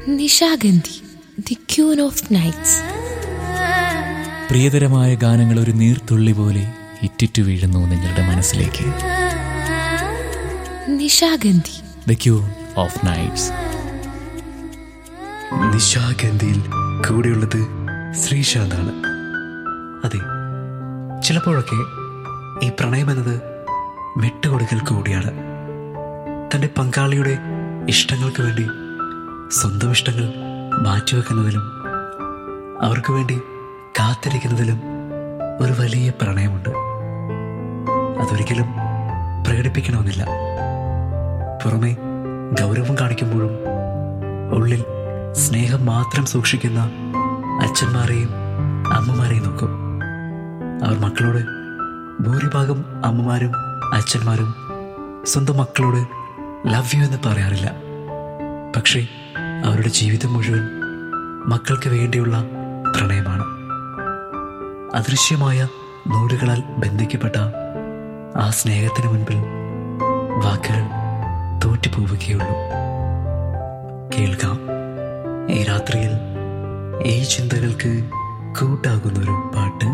Nishagandhi the queen of nights പ്രിയതരമായ ഗാനങ്ങൾ ഒരു നീർത്തുള്ളി പോലെ ഇറ്റിറ്റു വീഴുന്നു നിങ്ങളുടെ മനസ്സിലേക്ക് Nishagandhi the queen of nights നിശാഗന്ധിയിൽ കൂടെയുള്ളത് ശ്രീശാന്താണ് അതെ ചിലപ്പോഴൊക്കെ ഈ പ്രണയം എന്നത് വിട്ടുകൊടുക്കൽ കൂടിയാണ് തൻ്റെ പങ്കാളിയുടെ ഇഷ്ടങ്ങൾക്ക് വേണ്ടി സ്വന്തം ഇഷ്ടങ്ങൾ മാറ്റിവെക്കുന്നതിലും അവർക്ക് വേണ്ടി കാത്തിരിക്കുന്നതിലും ഒരു വലിയ പ്രണയമുണ്ട് അതൊരിക്കലും പ്രകടിപ്പിക്കണമെന്നില്ല പുറമെ ഗൗരവം കാണിക്കുമ്പോഴും ഉള്ളിൽ സ്നേഹം മാത്രം സൂക്ഷിക്കുന്ന അച്ഛന്മാരെയും അമ്മമാരെയും നോക്കും അവർ മക്കളോട് ഭൂരിഭാഗം അമ്മമാരും അച്ഛന്മാരും സ്വന്തം മക്കളോട് ലവ് യു എന്ന് പറയാറില്ല പക്ഷേ അവരുടെ ജീവിതം മുഴുവൻ മക്കൾക്ക് വേണ്ടിയുള്ള പ്രണയമാണ് അദൃശ്യമായ നൂലുകളാൽ ബന്ധിക്കപ്പെട്ട ആ സ്നേഹത്തിന് മുൻപിൽ വാക്കുകൾ തോറ്റുപോവുകയുള്ളൂ കേൾക്കാം ഈ രാത്രിയിൽ ഈ ചിന്തകൾക്ക് കൂട്ടാകുന്നൊരു പാട്ട്